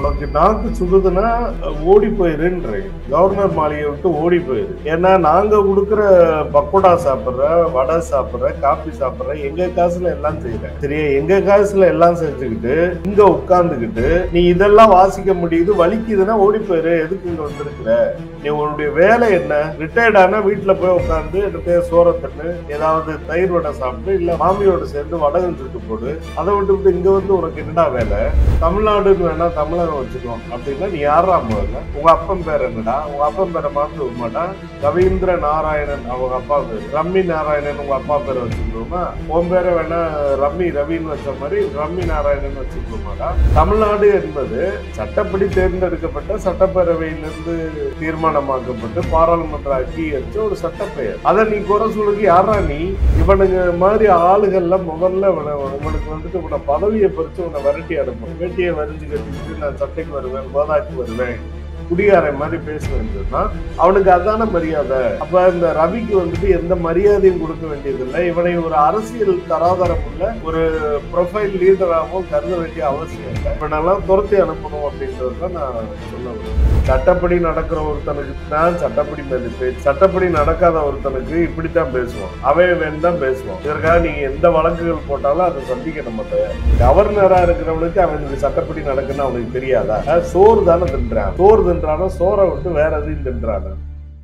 உனக்கு நாக்கு சுடுதுன்னா ஓடி போயிருன்றேன் கவர்னர் மாளிகை விட்டு ஓடி போயிரு ஏன்னா நாங்க கொடுக்குற பக்கோடா சாப்பிடுற வடை சாப்பிடுற காபி சாப்பிடுற எங்க காசுல எல்லாம் செய்யற சரியா எங்க காசுல எல்லாம் செஞ்சுக்கிட்டு இங்க உட்கார்ந்துக்கிட்டு நீ இதெல்லாம் வாசிக்க முடியுது வலிக்குதுன்னா ஓடி போயிரு எதுக்கு இங்க வந்திருக்கிற நீ உன்னுடைய வேலை என்ன ரிட்டையர்ட் ஆனா வீட்டுல போய் உட்காந்து எடுத்து சோற தண்ணு ஏதாவது தயிர் வடை சாப்பிட்டு இல்ல மாமியோட சேர்ந்து வடகம் சுட்டு போடு அதை விட்டு இங்க வந்து உனக்கு என்னடா வேலை தமிழ்நாடுன்னு வேணா தமிழகம் வச்சுக்கோம் அப்படின்னா நீ யாரா முதல்ல உங்க அப்பன் பேர் என்னடா உங்க அப்பன் பேரை மாத்து மாட்டா ரவீந்திர நாராயணன் அவங்க அப்பா பேர் ரம்மி நாராயணன் உங்க அப்பா பேரை வச்சுக்கிறோமா உன் பேரை வேணா ரம்மி ரவின்னு வச்ச மாதிரி ரம்மி நாராயணன் வச்சுக்கிறோமாடா தமிழ்நாடு என்பது சட்டப்படி தேர்ந்தெடுக்கப்பட்ட சட்டப்பேரவையிலிருந்து தீர்மானமாக்கப்பட்டு பாராளுமன்ற அங்கீகரிச்ச ஒரு சட்டப்பெயர் அதை நீ குறை சொல்லுக்கு யாரா நீ இவனுங்க மாதிரி ஆளுகள்ல முதல்ல இவனை இவனுக்கு வந்துட்டு உன்னை பதவியை பறிச்சு உன்னை விரட்டி அனுப்பும் வேட்டியை வரிஞ்சு கட்டிட்டு நான் சட்டைக்கு வருவேன் போதாக்கு வருவேன் குடியாரை மாதிரி பேசுவேன் சொன்னா அவனுக்கு அதான மரியாதை அப்ப இந்த ரவிக்கு வந்துட்டு எந்த மரியாதையும் கொடுக்க வேண்டியதில்லை இவனை ஒரு அரசியல் தராதரம் உள்ள ஒரு ப்ரொஃபைல் லீடராகவும் கருத வேண்டிய அவசியம் இல்லை இவனெல்லாம் துரத்தி அனுப்பணும் அப்படின்றது தான் நான் சொல்ல வருவேன் சட்டப்படி நடக்கிற ஒருத்தனுக்கு தான் சட்டப்படி மதிப்பு சட்டப்படி நடக்காத ஒருத்தனுக்கு இப்படித்தான் பேசுவான் அவன் வேணும் தான் பேசுவான் இதற்காக நீங்க எந்த வழக்குகள் போட்டாலும் அதை சந்திக்க நம்ம தயார் கவர்னரா இருக்கிறவனுக்கு அவனுக்கு சட்டப்படி நடக்குன்னு அவனுக்கு தெரியாதா அஹ் சோறு தானே தின்றான் சோறு தின்றானோ சோறை விட்டு வேற எதையும் தின்றானு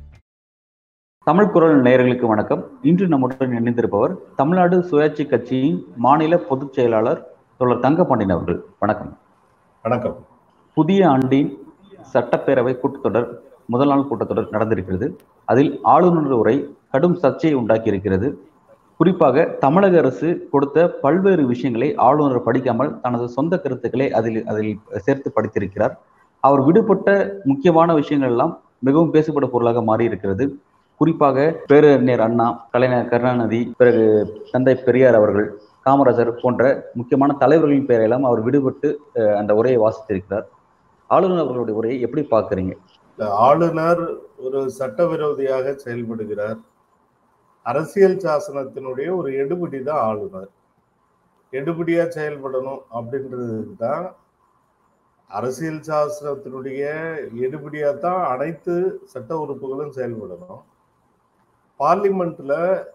தமிழ் குரல் நேயர்களுக்கு வணக்கம் இன்று நம்முடன் இணைந்திருப்பவர் தமிழ்நாடு சுயாட்சி கட்சியின் மாநில பொதுச் செயலாளர் தோழர் தங்கப்பாண்டியன் அவர்கள் வணக்கம் வணக்கம் புதிய ஆண்டின் சட்டப்பேரவை கூட்டத்தொடர் முதல் நாள் கூட்டத்தொடர் நடந்திருக்கிறது அதில் ஆளுநர் உரை கடும் சர்ச்சையை உண்டாக்கி இருக்கிறது குறிப்பாக தமிழக அரசு கொடுத்த பல்வேறு விஷயங்களை ஆளுநர் படிக்காமல் தனது சொந்த கருத்துக்களை அதில் அதில் சேர்த்து படித்திருக்கிறார் அவர் விடுபட்ட முக்கியமான விஷயங்கள் எல்லாம் மிகவும் பேசப்பட பொருளாக மாறி இருக்கிறது குறிப்பாக பேரறிஞர் அண்ணா கலைஞர் கருணாநிதி பிறகு தந்தை பெரியார் அவர்கள் காமராஜர் போன்ற முக்கியமான தலைவர்களின் பெயரெல்லாம் அவர் விடுபட்டு அஹ், அந்த உரையை வாசித்திருக்கிறார் ஆளுநர் அவர்களுடைய உரையை எப்படி பார்க்குறீங்க இந்த ஆளுநர் ஒரு சட்டவிரோதியாக செயல்படுகிறார் அரசியல் சாசனத்தினுடைய ஒரு எடுபடி தான் ஆளுநர் எடுபடியா செயல்படணும் அப்படின்றதுக்கு தான் அரசியல் சாஸ்திரத்தினுடைய எடுபடியா தான் அனைத்து சட்ட உறுப்புகளும் செயல்படணும் பார்லிமெண்ட்ல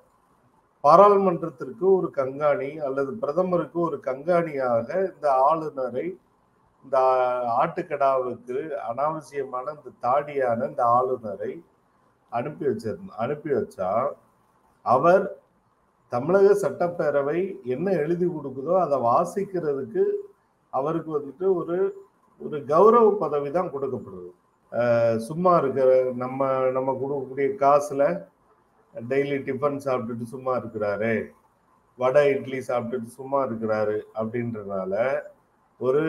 பாராளுமன்றத்திற்கு ஒரு கண்காணி அல்லது பிரதமருக்கு ஒரு கண்காணியாக இந்த ஆளுநரை இந்த ஆட்டுக்கடாவுக்கு அனாவசியமான இந்த தாடியான இந்த ஆளுநரை அனுப்பி வச்சிருந்த அனுப்பி வச்சா அவர் தமிழக சட்டப்பேரவை என்ன எழுதி கொடுக்குதோ அதை வாசிக்கிறதுக்கு அவருக்கு வந்துட்டு ஒரு ஒரு கௌரவ பதவி தான் கொடுக்கப்படுது அஹ் சும்மா இருக்கிற நம்ம நம்ம கொடுக்கக்கூடிய காசுல டெய்லி டிஃபன் சாப்பிட்டுட்டு சும்மா இருக்கிறாரு வடை இட்லி சாப்பிட்டுட்டு சும்மா இருக்கிறாரு அப்படின்றனால ஒரு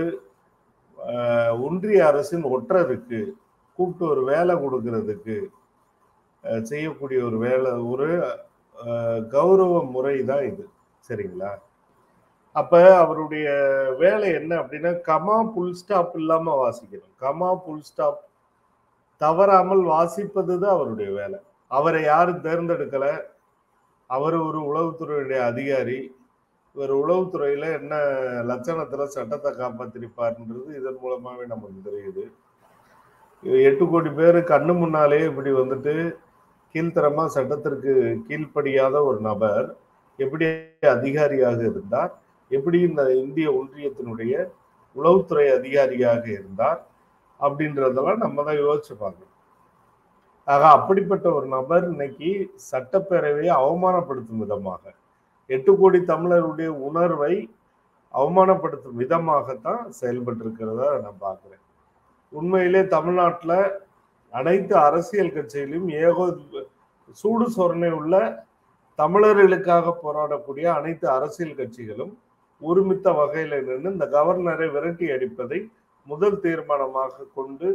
அஹ், ஒன்றிய அரசின் ஒற்றருக்கு கூப்பிட்டு ஒரு வேலை கொடுக்கறதுக்கு அஹ், செய்யக்கூடிய ஒரு வேலை ஒரு அஹ், கௌரவ முறை தான் இது சரிங்களா அப்ப அவருடைய வேலை என்ன அப்படின்னா கமா புல் ஸ்டாப் இல்லாம வாசிக்கணும் கமா புல் ஸ்டாப் தவறாமல் வாசிப்பது தான் அவருடைய வேலை அவரை யாரும் தேர்ந்தெடுக்கல அவர் ஒரு உளவுத்துறையுடைய அதிகாரி இவர் உளவுத்துறையில என்ன லட்சணத்துல சட்டத்தை காப்பாத்திருப்பார்ன்றது இதன் மூலமாவே நமக்கு தெரியுது எட்டு கோடி பேர் கண்ணு முன்னாலே இப்படி வந்துட்டு கீழ்த்தரமா சட்டத்திற்கு கீழ்ப்படியாத ஒரு நபர் எப்படி அதிகாரியாக இருந்தார் எப்படி இந்த இந்திய ஒன்றியத்தினுடைய உளவுத்துறை அதிகாரியாக இருந்தார் அப்படின்றதெல்லாம் நம்ம தான் யோசிச்சு பார்க்கணும் ஆக அப்படிப்பட்ட ஒரு நபர் இன்னைக்கு சட்டப்பேரவையை அவமானப்படுத்தும் விதமாக எட்டு கோடி தமிழருடைய உணர்வை அவமானப்படுத்தும் விதமாகத்தான் செயல்பட்டு இருக்கிறதா நான் பார்க்கிறேன் உண்மையிலே தமிழ்நாட்டில் அனைத்து அரசியல் கட்சியிலும் ஏகோ சூடு சொரணை உள்ள தமிழர்களுக்காக போராடக்கூடிய அனைத்து அரசியல் கட்சிகளும் ஒருமித்த வகையில நின்று இந்த கவர்னரை விரட்டி அடிப்பதை முதல் தீர்மானமாக கொண்டு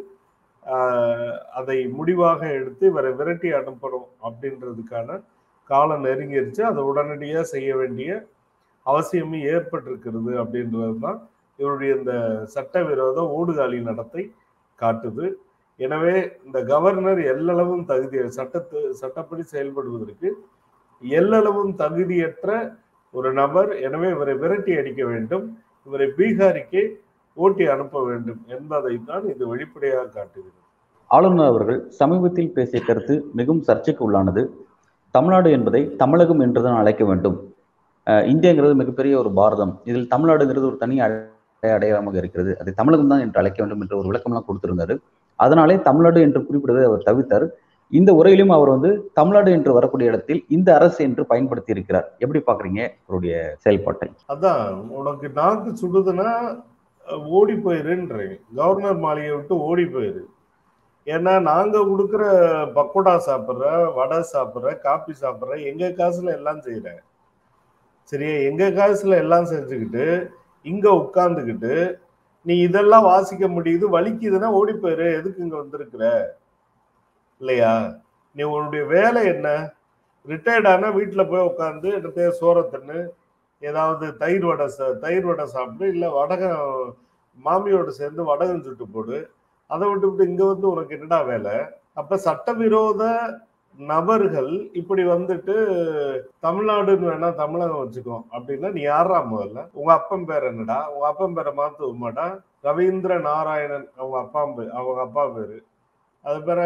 ஆஹ், அதை முடிவாக எடுத்து இவரை விரட்டி அனுப்பணும் அப்படின்றதுக்கான காலம் நெருங்கிருச்சு அதை உடனடியாக செய்ய வேண்டிய அவசியமும் ஏற்பட்டிருக்கிறது அப்படின்றது தான் இவருடைய இந்த சட்டவிரோத ஓடுகாலி நடத்தை காட்டுது எனவே இந்த கவர்னர் எல்லளவும் தகுதி சட்டத்து சட்டப்படி செயல்படுவதற்கு எல்லளவும் தகுதியற்ற ஒரு நபர் எனவே இவரை விரட்டி அடிக்க வேண்டும் இவரை பீகாரிக்கு ஓட்டி அனுப்ப வேண்டும் என்பதைத்தான் இது வெளிப்படையாக காட்டுகிறது ஆளுநர் அவர்கள் சமீபத்தில் பேசிய கருத்து மிகவும் சர்ச்சைக்கு உள்ளானது தமிழ்நாடு என்பதை தமிழகம் என்றுதான் அழைக்க வேண்டும் அஹ் இந்தியாங்கிறது மிகப்பெரிய ஒரு பாரதம் இதில் தமிழ்நாடுங்கிறது ஒரு தனி அடை- அடையாளமாக இருக்கிறது அதை தமிழகம் தான் என்று அழைக்க வேண்டும் என்ற ஒரு விளக்கம்லாம் கொடுத்திருந்தாரு அதனாலே தமிழ்நாடு என்று குறிப்பிடுவதை அவர் தவிர்த்தார் இந்த உரையிலும் அவர் வந்து தமிழ்நாடு என்று வரக்கூடிய இடத்தில் இந்த அரசு என்று பயன்படுத்தி இருக்கிறார் எப்படி பாக்குறீங்க அவருடைய செயல்பாட்டை அதான் உனக்கு நாக்கு சுடுதுன்னா அஹ், ஓடி போயிருன்றேன் கவர்னர் மாளிகை விட்டு ஓடி போயிரு ஏன்னா நாங்க கொடுக்குற பக்கோடா சாப்பிட்ற வடை சாப்பிட்ற காபி சாப்பிட்ற எங்க காசுல எல்லாம் செய்யறேன் சரியா எங்க காசுல எல்லாம் செஞ்சுக்கிட்டு இங்க உட்கார்ந்துக்கிட்டு நீ இதெல்லாம் வாசிக்க முடியுது வலிக்குதுன்னா ஓடி போயிரு எதுக்கு இங்க வந்திருக்கிற இல்லையா நீ உன்னுடைய வேலை என்ன ரிட்டையர்ட் ஆனா வீட்டுல போய் உட்காந்து எடுத்து சோறை தின்னு ஏதாவது தயிர் வடை சா- தயிர் வடை சாப்பிடு இல்லை வடகம் மாமியோட சேர்ந்து வடகம் சுட்டு போடு அதை விட்டுவிட்டு இங்க வந்து உனக்கு என்னடா வேலை அப்ப சட்டவிரோத நபர்கள் இப்படி வந்துட்டு தமிழ்நாடுன்னு வேணா தமிழகம் வச்சுக்கோ அப்படின்னா நீ யாரா முதல்ல உங்க அப்பன் பேர் என்னடா உங்க அப்பன் பேரை மாத்து மாட்டா ரவீந்திர நாராயணன் அவங்க அப்பா பேர் அவங்க அப்பா பேரு அது பேர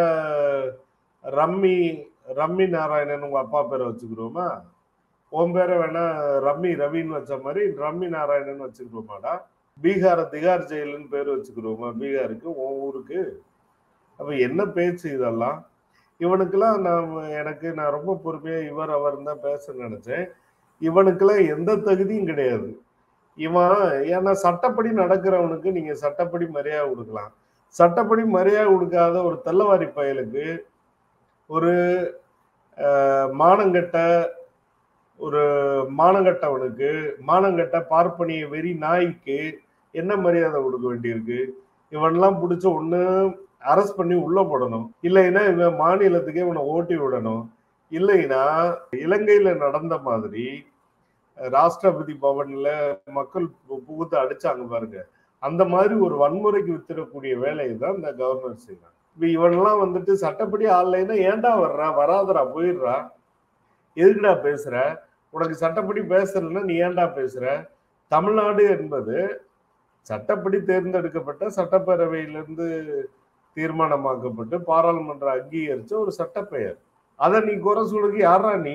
ரம்மி ரம்மி நாராயணன் உங்க அப்பா பேரை வச்சுக்கிறோமா உன் பேரை வேணா ரம்மி ரவின்னு வச்ச மாதிரி ரம்மி நாராயணன் வச்சுக்கிறோமாடா பீகார திகார் ஜெயிலுன்னு பேர் வச்சுக்கிறோமா பீகாருக்கு உன் ஊருக்கு அப்ப என்ன பேச்சு இதெல்லாம் இவனுக்கெல்லாம் நான் எனக்கு நான் ரொம்ப பொறுமையா இவர் அவர் தான் பேச நினைச்சேன் இவனுக்கெல்லாம் எந்த தகுதியும் கிடையாது இவன் ஏன்னா சட்டப்படி நடக்கிறவனுக்கு நீங்க சட்டப்படி மரியாதை கொடுக்கலாம் சட்டப்படி மரியாதை கொடுக்காத ஒரு தெல்லவாரி பயலுக்கு ஒரு அஹ், மானங்கெட்ட ஒரு மானங்கட்டவனுக்கு மானங்கட்ட பார்ப்பனிய வெறி நாய்க்கு என்ன மரியாதை கொடுக்க வேண்டியிருக்கு இவன்லாம் பிடிச்ச ஒண்ணு அரெஸ்ட் பண்ணி உள்ள போடணும் இல்லைன்னா இவன் மாநிலத்துக்கே இவனை ஓட்டி விடணும் இல்லைன்னா இலங்கையில நடந்த மாதிரி ராஷ்டிரபதி பவன்ல மக்கள் பு- புகுத்து அடிச்சாங்க பாருங்க அந்த மாதிரி ஒரு வன்முறைக்கு வித்திடக்கூடிய வேலையை தான் இந்த கவர்னர் செய்யறாங்க இப்ப இவனெல்லாம் வந்துட்டு சட்டப்படி ஆள்லைன்னா ஏன்டா வர்றா வராதடா போயிடுறா எதுக்குடா பேசுற உனக்கு சட்டப்படி பேசுறதுன்னா நீ ஏன்டா பேசுற தமிழ்நாடு என்பது சட்டப்படி தேர்ந்தெடுக்கப்பட்ட சட்டப்பேரவையிலிருந்து தீர்மானமாக்கப்பட்டு பாராளுமன்ற அங்கீகரிச்ச ஒரு சட்டப்பெயர் அதை நீ குறை சொல்லுக்கு யாரா நீ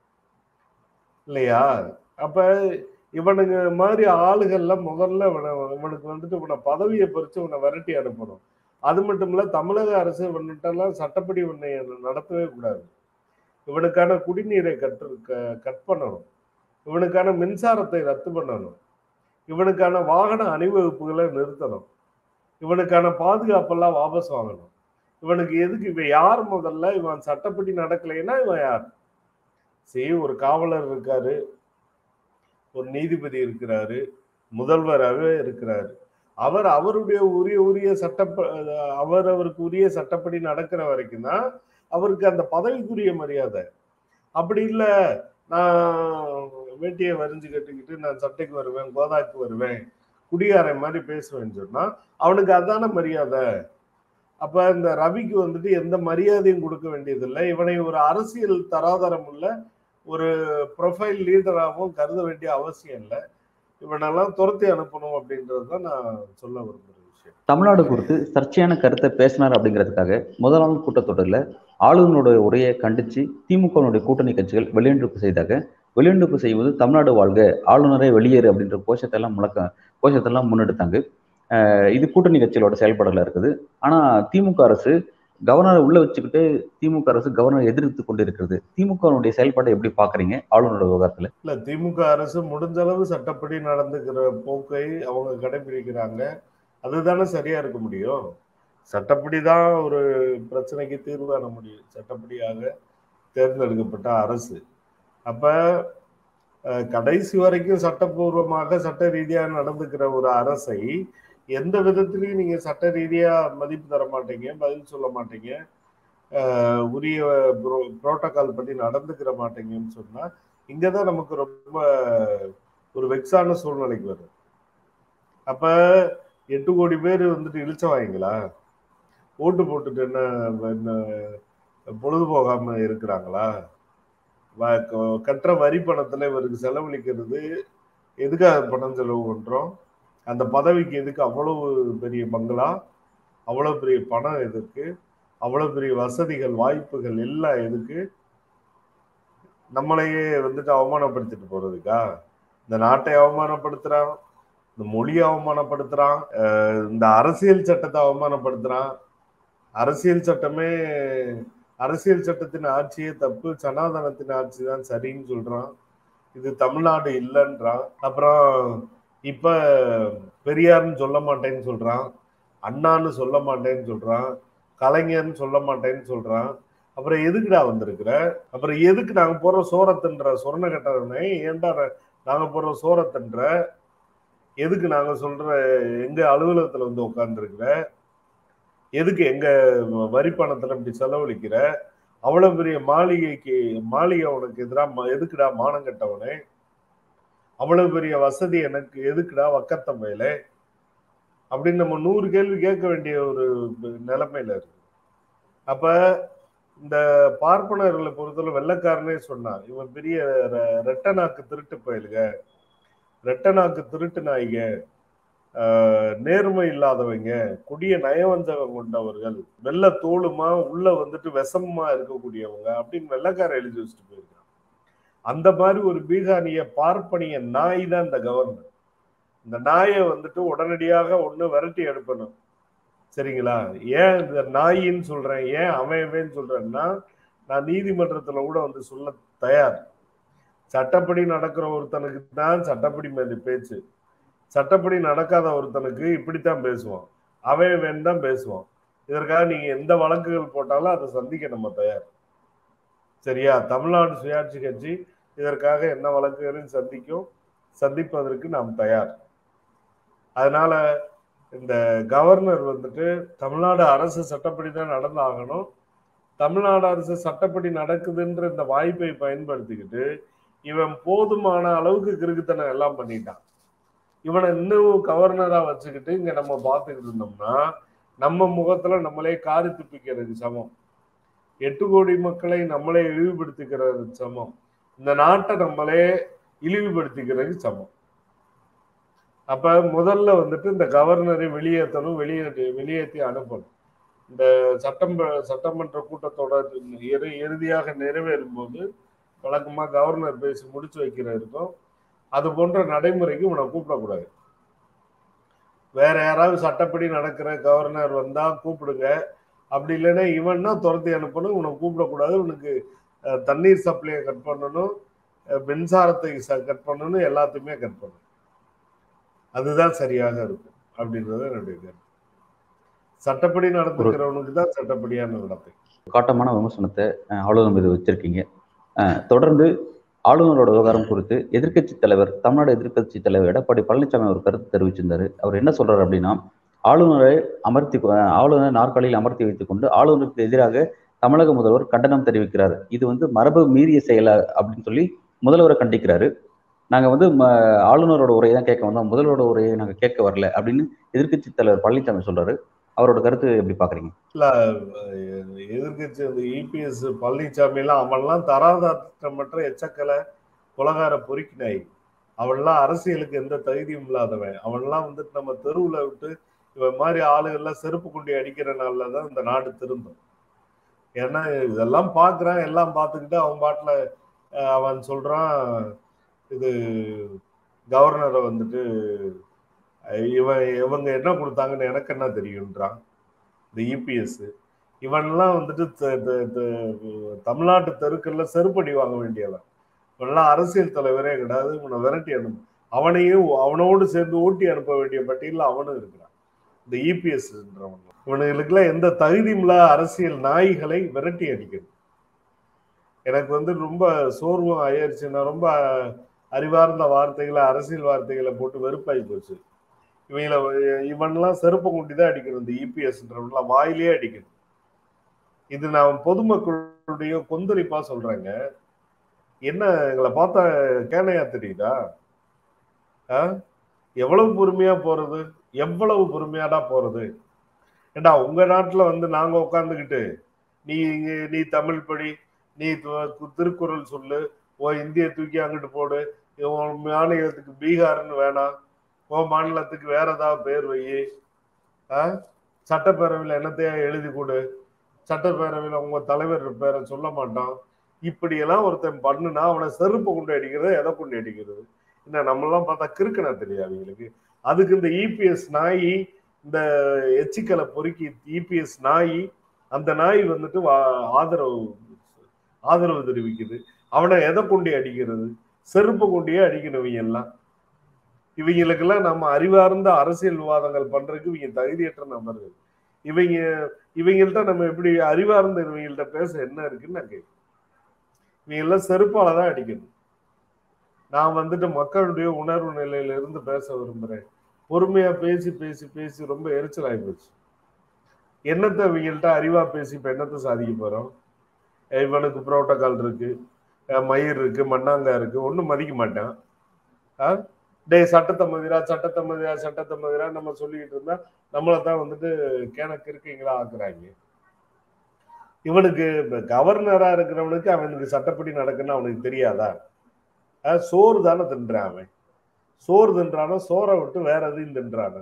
இல்லையா அப்ப இவனுங்க மாதிரி ஆளுகள்லாம் முதல்ல இவனை இவனுக்கு வந்துட்டு இவனை பதவியை பறிச்சு இவனை விரட்டி அனுப்பணும் அது மட்டும் இல்ல தமிழக அரசு இவன்கிட்டலாம் சட்டப்படி இவனை நடத்தவே கூடாது இவனுக்கான குடிநீரை கட்டு க- கட் பண்ணணும் இவனுக்கான மின்சாரத்தை ரத்து பண்ணணும் இவனுக்கான வாகன அணிவகுப்புகளை நிறுத்தணும் இவனுக்கான பாதுகாப்பெல்லாம் வாபஸ் வாங்கணும் இவனுக்கு எதுக்கு இவன் யார் முதல்ல இவன் சட்டப்படி நடக்கலைன்னா இவன் யார் சரி ஒரு காவலர் இருக்காரு ஒரு நீதிபதி இருக்கிறாரு முதல்வராகவே இருக்கிறாரு அவர் அவருடைய உரிய உரிய சட்ட அவர் அவருக்கு உரிய சட்டப்படி நடக்கிற வரைக்கும் தான் அவருக்கு அந்த பதவிக்குரிய மரியாதை அப்படி இல்லை நான் வேட்டியை வரிஞ்சு கட்டிக்கிட்டு நான் சட்டைக்கு வருவேன் கோதாக்கு வருவேன் குடியாரன் மாதிரி பேசுவேன்னு சொன்னா அவனுக்கு அதான மரியாதை அப்ப இந்த ரவிக்கு வந்துட்டு எந்த மரியாதையும் கொடுக்க வேண்டியதில்லை இவனை ஒரு அரசியல் தராதரம் உள்ள ஒரு ப்ரொஃபைல் லீடராகவும் கருத வேண்டிய அவசியம் இல்லை இவனெல்லாம் துரத்தி அனுப்பணும் அப்படின்றது தான் நான் சொல்ல விரும்புகிற விஷயம் தமிழ்நாடு குறித்து சர்ச்சையான கருத்தை பேசினார் அப்படிங்கிறதுக்காக முதல் நாள் கூட்டத்தொடரில் ஆளுநருடைய உரையை கண்டித்து திமுகவினுடைய கூட்டணி கட்சிகள் வெளியெடுப்பு செய்தாக வெளியெடுப்பு செய்வது தமிழ்நாடு வாழ்க ஆளுநரை வெளியேறு அப்படின்ற கோஷத்தை எல்லாம் முழக்க கோஷத்தை எல்லாம் முன்னெடுத்தாங்க அஹ் இது கூட்டணி கட்சிகளோட செயல்பாடுல இருக்குது ஆனா திமுக அரசு கவர்னரை உள்ள வச்சுக்கிட்டு திமுக அரசு கவர்னரை எதிர்த்து கொண்டு இருக்கிறது திமுகவினுடைய செயல்பாட்டை எப்படி பாக்குறீங்க ஆளுநரோட விவகாரத்துல இல்ல திமுக அரசு முடிஞ்ச அளவு சட்டப்படி நடந்துக்கிற போக்கை அவங்க கடைபிடிக்கிறாங்க அதுதானே சரியா இருக்க முடியும் சட்டப்படி தான் ஒரு பிரச்சனைக்கு தீர்வு காண முடியும் சட்டப்படியாக தேர்ந்தெடுக்கப்பட்ட அரசு அப்ப அஹ், கடைசி வரைக்கும் சட்டப்பூர்வமாக சட்ட ரீதியாக நடந்துக்கிற ஒரு அரசை எந்த விதத்திலையும் நீங்க சட்ட ரீதியா மதிப்பு தர மாட்டீங்க பதில் சொல்ல மாட்டீங்க அஹ், உரிய புரோட்டோகால் படி நடந்துக்கிற மாட்டீங்கன்னு சொன்னா இங்கதான் நமக்கு ரொம்ப ஒரு வெக்ஸான சூழ்நிலைக்கு வருது அப்ப எட்டு கோடி பேர் வந்துட்டு இழிச்சவாங்களா ஓட்டு போட்டுட்டு என்ன என்ன பொழுது போகாம இருக்கிறாங்களா வ- க- கட்டுற வரி பணத்துல இவருக்கு செலவழிக்கிறது எதுக்காக பணம் செலவு பண்றோம் அந்த பதவிக்கு எதுக்கு அவ்வளவு பெரிய பங்களா அவ்வளவு பெரிய பணம் எதுக்கு அவ்வளவு பெரிய வசதிகள் வாய்ப்புகள் எல்லாம் எதுக்கு நம்மளையே வந்துட்டு அவமானப்படுத்திட்டு போறதுக்கா இந்த நாட்டை அவமானப்படுத்துறான் இந்த மொழியை அவமானப்படுத்துறான் இந்த அரசியல் சட்டத்தை அவமானப்படுத்துறான் அரசியல் சட்டமே அரசியல் சட்டத்தின் ஆட்சியே தப்பு சனாதனத்தின் ஆட்சி தான் சரின்னு சொல்றான் இது தமிழ்நாடு இல்லைன்றான் அப்புறம் இப்ப பெரியார்னு சொல்ல மாட்டேன்னு சொல்றான் அண்ணான்னு சொல்ல மாட்டேன்னு சொல்றான் கலைஞர்னு சொல்ல மாட்டேன்னு சொல்றான் அப்புறம் எதுக்குடா வந்திருக்கிற அப்புறம் எதுக்கு நாங்க போற சோரத்துன்ற சொர்ண கட்டணை ஏன்டா நாங்க போற சோரத்துன்ற எதுக்கு நாங்க சொல்ற எங்க அலுவலகத்துல வந்து உட்காந்துருக்குற எதுக்கு எங்க வரி பணத்துல இப்படி செலவழிக்கிற அவ்வளவு பெரிய மாளிகைக்கு மாளிகை உனக்கு எதிராக எதுக்குடா மானம் கட்டவனே அவ்வளவு பெரிய வசதி எனக்கு எதுக்குடா வக்கத்த மேலே அப்படின்னு நம்ம நூறு கேள்வி கேட்க வேண்டிய ஒரு நிலைமையில இருக்கு அப்ப இந்த பார்ப்பனர்களை பொறுத்தவரை வெள்ளக்காரனே சொன்னான் இவன் பெரிய ரெட்டனாக்கு திருட்டு பயலுக ரெட்டனாக்கு திருட்டு நாய்க நேர்மை இல்லாதவங்க கொடிய நயவஞ்சகம் கொண்டவர்கள் வெள்ள தோளுமா உள்ள வந்துட்டு விஷமமா இருக்கக்கூடியவங்க அப்படின்னு வெள்ளக்கார எழுதி வச்சுட்டு போயிருக்கான் அந்த மாதிரி ஒரு பீகானிய பார்ப்பனிய நாய் தான் இந்த கவர்னர் இந்த நாயை வந்துட்டு உடனடியாக ஒண்ணு விரட்டி எடுக்கணும் சரிங்களா ஏன் இந்த நாயின்னு சொல்றேன் ஏன் அமையவேன்னு சொல்றேன்னா நான் நீதிமன்றத்துல கூட வந்து சொல்ல தயார் சட்டப்படி நடக்கிற ஒருத்தனுக்கு தான் சட்டப்படி மேல பேச்சு சட்டப்படி நடக்காத ஒருத்தனுக்கு இப்படித்தான் பேசுவான் அவன் வேணும் தான் பேசுவான் இதற்காக நீங்க எந்த வழக்குகள் போட்டாலும் அதை சந்திக்க நம்ம தயார் சரியா தமிழ்நாடு சுயாட்சி கட்சி இதற்காக என்ன வழக்குகளையும் சந்திக்கும் சந்திப்பதற்கு நாம் தயார் அதனால இந்த கவர்னர் வந்துட்டு தமிழ்நாடு அரசு சட்டப்படி தான் நடந்தாகணும் தமிழ்நாடு அரசு சட்டப்படி நடக்குதுன்ற இந்த வாய்ப்பை பயன்படுத்திக்கிட்டு இவன் போதுமான அளவுக்கு கிறுக்குத்தனம் எல்லாம் பண்ணிட்டான் இவனை இன்னும் கவர்னரா வச்சுக்கிட்டு இங்க நம்ம பார்த்துக்கிட்டு இருந்தோம்னா நம்ம முகத்துல நம்மளே காரி துப்பிக்கிறது சமம் எட்டு கோடி மக்களை நம்மளே இழிவுபடுத்திக்கிறது சமம் இந்த நாட்டை நம்மளே இழிவுபடுத்திக்கிறது சமம் அப்ப முதல்ல வந்துட்டு இந்த கவர்னரை வெளியேற்றணும் வெளியேற்றி வெளியேற்றி அனுப்பணும் இந்த சட்டம் சட்டமன்ற கூட்டத்தோட இறு இறுதியாக நிறைவேறும் போது வழக்கமா கவர்னர் பேசி முடிச்சு வைக்கிற இருக்கும் அது போன்ற நடைமுறைக்கு உன்னை கூப்பிடக்கூடாது வேற யாராவது சட்டப்படி நடக்கிற கவர்னர் வந்தா கூப்பிடுங்க அப்படி இல்லைன்னா இவன்னா துரத்தி அனுப்பணும் உன்னை கூப்பிடக்கூடாது உனக்கு தண்ணீர் சப்ளையை கட் பண்ணணும் மின்சாரத்தை கட் பண்ணணும் எல்லாத்தையுமே கட் பண்ணணும் அதுதான் சரியாக இருக்கும் அப்படின்றது என்னுடைய கருத்து சட்டப்படி நடந்துக்கிறவனுக்கு தான் சட்டப்படியான நடத்தை காட்டமான விமர்சனத்தை ஆளுநர் மீது வச்சிருக்கீங்க தொடர்ந்து ஆளுநரோட விவகாரம் குறித்து எதிர்க்கட்சி தலைவர் தமிழ்நாடு எதிர்க்கட்சி தலைவர் எடப்பாடி பழனிசாமி ஒரு கருத்து தெரிவிச்சிருந்தாரு அவர் என்ன சொல்றாரு அப்படின்னா ஆளுநரை அமர்த்தி ஆளுநர் நாற்காலியில் அமர்த்தி வைத்துக் கொண்டு ஆளுநருக்கு எதிராக தமிழக முதல்வர் கண்டனம் தெரிவிக்கிறார் இது வந்து மரபு மீறிய செயலா அப்படின்னு சொல்லி முதல்வரை கண்டிக்கிறாரு நாங்க வந்து ஆளுநரோட உரையை தான் கேட்க வந்தோம் முதல்வரோட உரையை நாங்க கேட்க வரல அப்படின்னு எதிர்க்கட்சி தலைவர் பழனிசாமி சொல்றாரு அவரோட கருத்து எப்படி பாக்குறீங்க இல்ல எதிர்கட்சி அந்த இபிஎஸ் பழனிசாமி எல்லாம் அவன்லாம் தராதாற்றமற்ற எச்சக்கலை குலகார பொறுக்கினாய் அவன்லாம் அரசியலுக்கு எந்த தகுதியும் இல்லாதவன் அவன்லாம் வந்துட்டு நம்ம தெருவுல விட்டு இவன் மாதிரி ஆளுகள்லாம் செருப்பு கொண்டி அடிக்கிறனால தான் இந்த நாடு திருந்தும் ஏன்னா இதெல்லாம் பார்க்குறான் எல்லாம் பார்த்துக்கிட்டு அவன் பாட்டில் அவன் சொல்றான் இது கவர்னரை வந்துட்டு இவன் இவங்க என்ன கொடுத்தாங்கன்னு எனக்கு என்ன தெரியுன்றான் இந்த இபிஎஸ் இவன்லாம் வந்துட்டு தமிழ்நாட்டு தெருக்கள்ல செருப்படி வாங்க வேண்டியவன் இவன்லாம் அரசியல் தலைவரே கிடையாது இவனை விரட்டி அனுப்பு அவனையும் அவனோடு சேர்ந்து ஓட்டி அனுப்ப வேண்டிய பட்டியலில் அவனும் இருக்கிறான் இந்த இபிஎஸ்ன்றவன் இவனுங்களுக்குலாம் எந்த தகுதியுமில்ல அரசியல் நாய்களை விரட்டி அடிக்கிறது எனக்கு வந்து ரொம்ப சோர்வம் ஆயிடுச்சு நான் ரொம்ப அறிவார்ந்த வார்த்தைகளை அரசியல் வார்த்தைகளை போட்டு வெறுப்பாகி போச்சு இவங்கள இவன்லாம் செருப்பை கொண்டு தான் அடிக்கணும் இந்த இபிஎஸ்ன்றவன்லாம் வாயிலே அடிக்கணும் இது நான் பொதுமக்களுடைய கொந்தளிப்பா சொல்றேங்க என்ன எங்களை பார்த்தா கேனையா தெரியுதா எவ்வளவு பொறுமையா போறது எவ்வளவு பொறுமையாடா போறது ஏண்டா உங்க நாட்டுல வந்து நாங்க உட்காந்துக்கிட்டு நீ நீ தமிழ் படி நீ திருக்குறள் சொல்லு ஓ இந்திய தூக்கி அங்கிட்டு போடு மாநிலத்துக்கு பீகார்னு வேணாம் உன் மாநிலத்துக்கு வேற ஏதாவது பேர் வை சட்டப்பேரவையில் என்னத்தையா எழுதி கொடு சட்டப்பேரவையில் உங்க தலைவர் பேரை சொல்ல மாட்டான் இப்படியெல்லாம் ஒருத்தன் பண்ணுனா அவனை செருப்பு கொண்டு அடிக்கிறது எதை கொண்டு அடிக்கிறது என்ன நம்மளாம் பார்த்தா கிறுக்கனா தெரியும் அவங்களுக்கு அதுக்கு இந்த இபிஎஸ் நாய் இந்த எச்சிக்கலை பொறுக்கி இபிஎஸ் நாய் அந்த நாய் வந்துட்டு வா- ஆதரவு ஆதரவு தெரிவிக்குது அவனை எதை கொண்டு அடிக்கிறது செருப்பு கொண்டே அடிக்கணும் இவங்க எல்லாம் இவங்களுக்கெல்லாம் நம்ம அறிவார்ந்த அரசியல் விவாதங்கள் பண்றதுக்கு இவங்க தகுதியற்ற நபர்கள் இவங்க இவங்கள்ட்ட நம்ம எப்படி அறிவார்ந்த இவங்கள்ட்ட பேச என்ன இருக்குன்னு நான் கேட்கிறேன் இவங்க எல்லாம் செருப்பால தான் அடிக்கணும் நான் வந்துட்டு மக்களுடைய உணர்வு நிலையில இருந்து பேச விரும்புறேன் பொறுமையா பேசி பேசி பேசி ரொம்ப எரிச்சல் ஆகி போச்சு என்னத்தை இவங்கள்ட்ட அறிவா பேசி இப்ப என்னத்தை சாதிக்க போறோம் அஹ் இவனுக்கு புரோட்டோகால் இருக்கு அஹ் மயிர் இருக்கு மண்ணாங்கா இருக்கு ஒண்ணும் மதிக்க மாட்டான் ஆஹ் டேய் சட்டத்தை மதிரா சட்டத்தை மதிரா சட்டத்தை மதிரா நம்ம சொல்லிக்கிட்டு இருந்தா நம்மளை தான் வந்துட்டு கேனக்கு இருக்கீங்களா ஆக்குறாங்க இவனுக்கு கவர்னரா இருக்கிறவனுக்கு அவனுக்கு சட்டப்படி நடக்குன்னு அவனுக்கு தெரியாதா அஹ் சோறு தானே தின்றான் அவன் சோறு தின்றானா சோறை விட்டு வேற எதையும் தின்றானா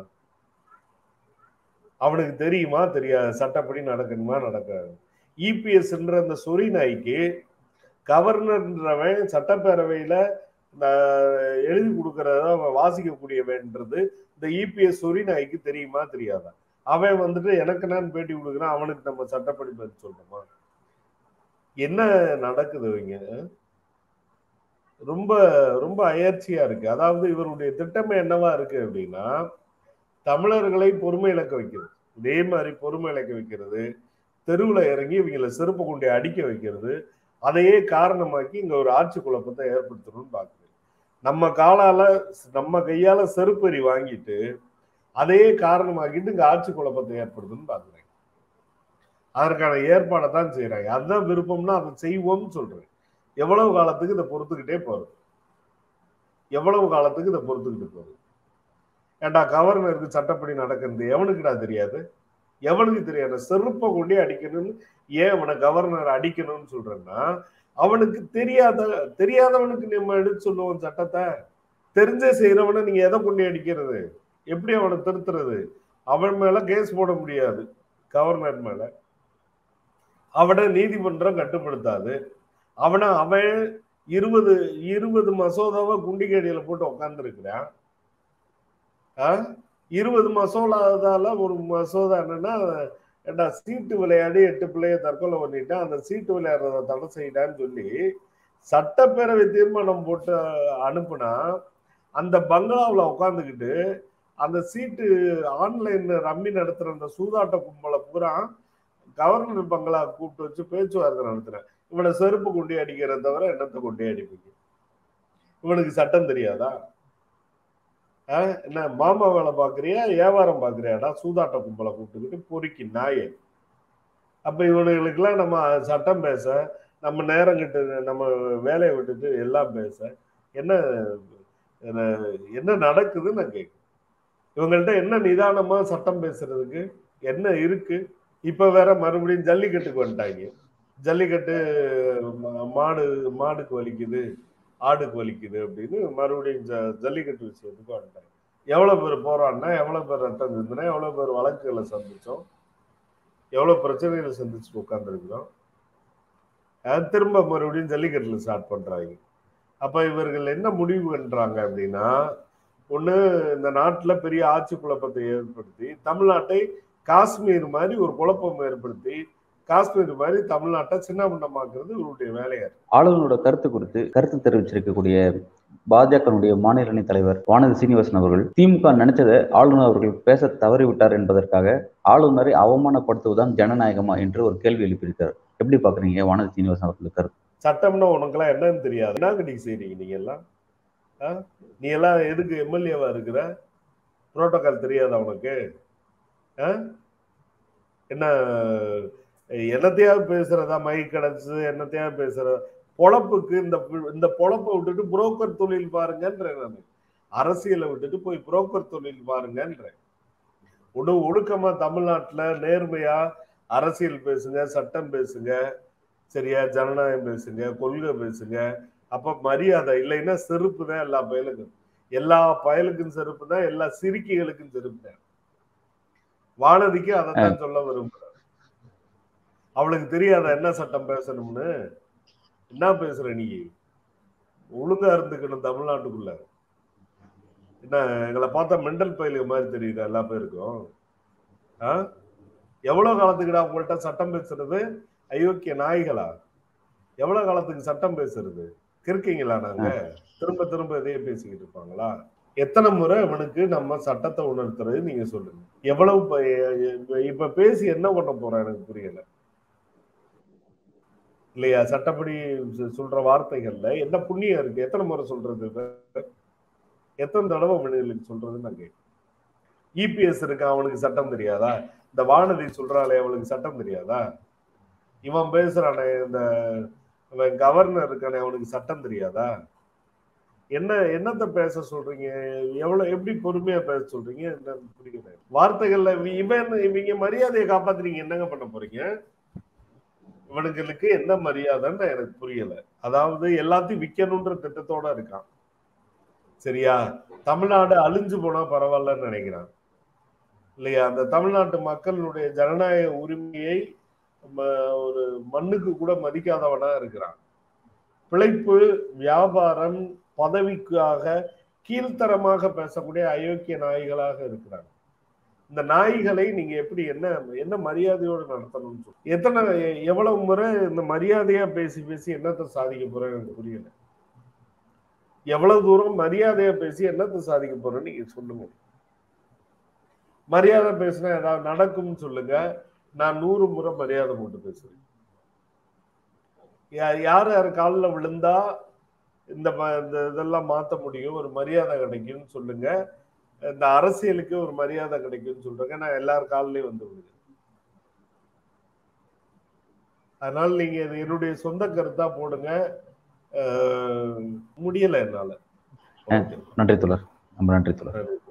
அவனுக்கு தெரியுமா தெரியாது சட்டப்படி நடக்கணுமா நடக்காது இபிஎஸ்ன்ற அந்த சொறி நாய்க்கு கவர்னர்ன்றவன் சட்டப்பேரவையில நான் எழுதி கொடுக்கறத அவன் வாசிக்கக்கூடியவன்றது இந்த இபிஎஸ் சொறி நாய்க்கு தெரியுமா தெரியாதா அவன் வந்துட்டு எனக்கு நான் பேட்டி கொடுக்குறான் அவனுக்கு நம்ம சட்டப்படி பதில் சொல்லணுமா என்ன நடக்குது இவங்க ரொம்ப ரொம்ப அயற்சியா இருக்கு அதாவது இவருடைய திட்டமே என்னவா இருக்கு அப்படின்னா தமிழர்களை பொறுமை இழக்க வைக்கிறது இதே மாதிரி பொறுமை இழக்க வைக்கிறது தெருவில் இறங்கி இவங்களை செருப்பு கொண்டு அடிக்க வைக்கிறது அதையே காரணமாக்கி இங்க ஒரு ஆட்சி குழப்பத்தை ஏற்படுத்தணும்னு பாக்குது நம்ம காலால நம்ம கையால செருப்பறி வாங்கிட்டு அதையே காரணமாக்கிட்டு இங்க ஆட்சி குழப்பத்தை ஏற்படுத்துன்னு பாக்குறேன் அதற்கான ஏற்பாடை தான் செய்யறாங்க அதுதான் விருப்பம்னா அதை செய்வோம்னு சொல்றேன் எவ்வளவு காலத்துக்கு இதை பொறுத்துக்கிட்டே போறது எவ்வளவு காலத்துக்கு இதை பொறுத்துக்கிட்டு போறது ஏண்டா கவர்னருக்கு சட்டப்படி நடக்கிறது எவனுக்குடா தெரியாது எவனுக்கு தெரியாது செருப்பை கொண்டே அடிக்கணும்னு ஏன் அவனை கவர்னர் அடிக்கணும்னு சொல்றேன்னா அவனுக்கு தெரியாத தெரியாதவனுக்கு நம்ம எடுத்து சொல்லுவோம் சட்டத்தை தெரிஞ்சே செய்யறவனை நீங்க எதை கொண்டே அடிக்கிறது எப்படி அவனை திருத்துறது அவன் மேல கேஸ் போட முடியாது கவர்னர் மேல அவனை நீதிமன்றம் கட்டுப்படுத்தாது அவனை அவன் இருபது இருபது மசோதாவை குண்டிகேடியில போட்டு உட்காந்துருக்கிறான் இருபது மசோதால ஒரு மசோதா என்னன்னா ஏண்டா சீட்டு விளையாடி எட்டு பிள்ளைய தற்கொலை பண்ணிட்டான் அந்த சீட்டு விளையாடுறத தடை செய்யடான்னு சொல்லி சட்டப்பேரவை தீர்மானம் போட்டு அனுப்புனா அந்த பங்களாவில் உட்காந்துக்கிட்டு அந்த சீட்டு ஆன்லைன் ரம்மி நடத்துற அந்த சூதாட்ட கும்பலை பூரா கவர்னர் பங்களா கூப்பிட்டு வச்சு பேச்சுவார்த்தை நடத்துறேன் இவனை செருப்பு கொண்டே அடிக்கிறத தவிர என்னத்தை கொண்டே அடிப்பீங்க இவனுக்கு சட்டம் தெரியாதா என்ன மாமா வேலை பாக்குறியா வியாபாரம் பாக்குறியாடா சூதாட்ட கும்பலை கூப்பிட்டுக்கிட்டு பொறுக்கி நாயே அப்ப இவனுங்களுக்கெல்லாம் நம்ம சட்டம் பேச நம்ம நேரம் கிட்ட நம்ம வேலையை விட்டுட்டு எல்லாம் பேச என்ன என்ன நடக்குதுன்னு நான் கேட்குறேன் இவங்கள்ட்ட என்ன நிதானமா சட்டம் பேசுறதுக்கு என்ன இருக்கு இப்ப வேற மறுபடியும் ஜல்லிக்கட்டுக்கு வந்துட்டாங்க ஜல்லிக்கட்டு மாடு மாடுக்கு வலிக்குது ஆடுக்கு வலிக்குது அப்படின்னு மறுபடியும் ஜ ஜல்லிக்கட்டு விஷயத்துக்கு வந்துட்டாங்க எவ்வளவு பேர் போறான்னா எவ்வளவு பேர் ரத்தம் சிந்தினா எவ்வளவு பேர் வழக்குகளை சந்திச்சோம் எவ்வளவு பிரச்சனைகளை சந்திச்சுட்டு உட்காந்துருக்கிறோம் திரும்ப மறுபடியும் ஜல்லிக்கட்டுல ஸ்டார்ட் பண்றாங்க அப்ப இவர்கள் என்ன முடிவு பண்றாங்க அப்படின்னா ஒண்ணு இந்த நாட்டுல பெரிய ஆட்சி குழப்பத்தை ஏற்படுத்தி தமிழ்நாட்டை காஷ்மீர் மாதிரி ஒரு குழப்பம் ஏற்படுத்தி காஷ்மீர் மாதிரி தமிழ்நாட்டை சின்னபண்டமாக்குறது இவருடைய வேலையா ஆளுநரோட கருத்து குறித்து கருத்து தெரிவிச்சிருக்கக்கூடிய பாஜகனுடைய மாநில அணி தலைவர் வானதி சீனிவாசன் அவர்கள் திமுக நினைச்சதை ஆளுநர் அவர்கள் பேச தவறிவிட்டார் என்பதற்காக ஆளுநரை அவமானப்படுத்துவதுதான் ஜனநாயகமா என்று ஒரு கேள்வி எழுப்பியிருக்காரு எப்படி பாக்குறீங்க வானதி சீனிவாசன் அவர்களுக்கு கருத்து சட்டம்னா உனக்கெல்லாம் என்னன்னு தெரியாது என்ன நீங்க செய்றீங்க நீங்க எல்லாம் நீ எல்லாம் எதுக்கு எம்எல்ஏவா இருக்கிற புரோட்டோகால் தெரியாதா உனக்கு என்ன என்னத்தையாவது பேசுறதா மை கிடச்சு என்னத்தையாவது பேசுறதா பொழப்புக்கு இந்த இந்த பொழப்பை விட்டுட்டு புரோக்கர் தொழில் பாருங்கன்றேன் நான் அரசியலை விட்டுட்டு போய் புரோக்கர் தொழில் பாருங்கன்றேன் ஒடு ஒடுக்கமா தமிழ்நாட்டுல நேர்மையா அரசியல் பேசுங்க சட்டம் பேசுங்க சரியா ஜனநாயகம் பேசுங்க கொள்கை பேசுங்க அப்ப மரியாதை இல்லைன்னா செருப்பு தான் எல்லா பயலுக்கும் எல்லா பயலுக்கும் செருப்பு தான் எல்லா சிரிக்கிகளுக்கும் செருப்பு தான் வானதிக்கு அதைத்தான் சொல்ல விரும்புறேன் அவளுக்கு தெரியாத என்ன சட்டம் பேசணும்னு என்ன பேசுற நீ ஒழுங்கா இருந்துக்கணும் தமிழ்நாட்டுக்குள்ள என்ன எங்களை பார்த்தா மெண்டல் பயிலுக்கு மாதிரி தெரியுதா எல்லா பேருக்கும் ஆ எவ்வளவு காலத்துக்குடா உங்கள்கிட்ட சட்டம் பேசுறது அயோக்கிய நாய்களா எவ்வளவு காலத்துக்கு சட்டம் பேசுறது கிறுக்கீங்களா நாங்க திரும்ப திரும்ப இதையே பேசிக்கிட்டு இருப்பாங்களா எத்தனை முறை அவனுக்கு நம்ம சட்டத்தை உணர்த்துறது நீங்க சொல்லுங்க எவ்வளவு ப- இப்ப பேசி என்ன பண்ண போறோம் எனக்கு புரியல இல்லையா சட்டப்படி சொ- சொல்ற வார்த்தைகள்ல என்ன புண்ணியம் இருக்கு எத்தனை முறை சொல்றது இத? எத்தனை தடவை மனிதர்களுக்கு சொல்றதுன்னு நான் கேட்கிறேன் இபிஎஸ் இருக்கா அவனுக்கு சட்டம் தெரியாதா இந்த வானதி சொல்றாளே அவளுக்கு சட்டம் தெரியாதா இவன் பேசுறானே இந்த இவன் கவர்னர் இருக்கானே அவனுக்கு சட்டம் தெரியாதா என்ன என்னத்த பேச சொல்றீங்க எவ்வளவு எப்படி பொறுமையா பேச சொல்றீங்க என்னன்னு புரியல வார்த்தைகள்ல இவ- இவன் இவங்க மரியாதையை காப்பாத்துறீங்க என்னங்க பண்ண போறீங்க இவனுங்களுக்கு என்ன மரியாதைன்னு எனக்கு புரியல அதாவது எல்லாத்தையும் விக்கணும்ன்ற திட்டத்தோட இருக்கான் சரியா தமிழ்நாடு அழிஞ்சு போனா பரவாயில்லன்னு நினைக்கிறான் இல்லையா அந்த தமிழ்நாட்டு மக்களுடைய ஜனநாயக உரிமையை ம- ஒரு மண்ணுக்கு கூட மதிக்காதவனா இருக்கிறான் பிழைப்பு வியாபாரம் பதவிக்காக கீழ்த்தரமாக பேசக்கூடிய அயோக்கிய நாய்களாக இருக்கிறாங்க இந்த நாய்களை நீங்க எப்படி என்ன என்ன மரியாதையோடு நடத்தணும்னு சொல்லு. எத்தனை எ- எவ்வளவு முறை இந்த மரியாதையா பேசி பேசி என்னத்தை சாதிக்க போறேன் எனக்கு புரியல எவ்வளவு தூரம் மரியாதையா பேசி என்னத்தை சாதிக்க போறேன்னு நீங்க சொல்லுங்க மரியாதை பேசினா ஏதாவது நடக்கும்னு சொல்லுங்க நான் நூறு முறை மரியாதை போட்டு பேசுறேன் யா- யார் யார் காலில் விழுந்தா இந்த ம- இந்த இதெல்லாம் மாத்த முடியும் ஒரு மரியாதை கிடைக்கும்னு சொல்லுங்க இந்த அரசியலுக்கு ஒரு மரியாதை கிடைக்கும்னு சொல்றாங்க நான் எல்லார் காலிலையும் வந்து விடுங்க அதனால நீங்க இது என்னுடைய சொந்த கருத்தா போடுங்க அஹ், முடியல என்னால நன்றி தோழர் ரொம்ப நன்றி தோழர் நன்றி.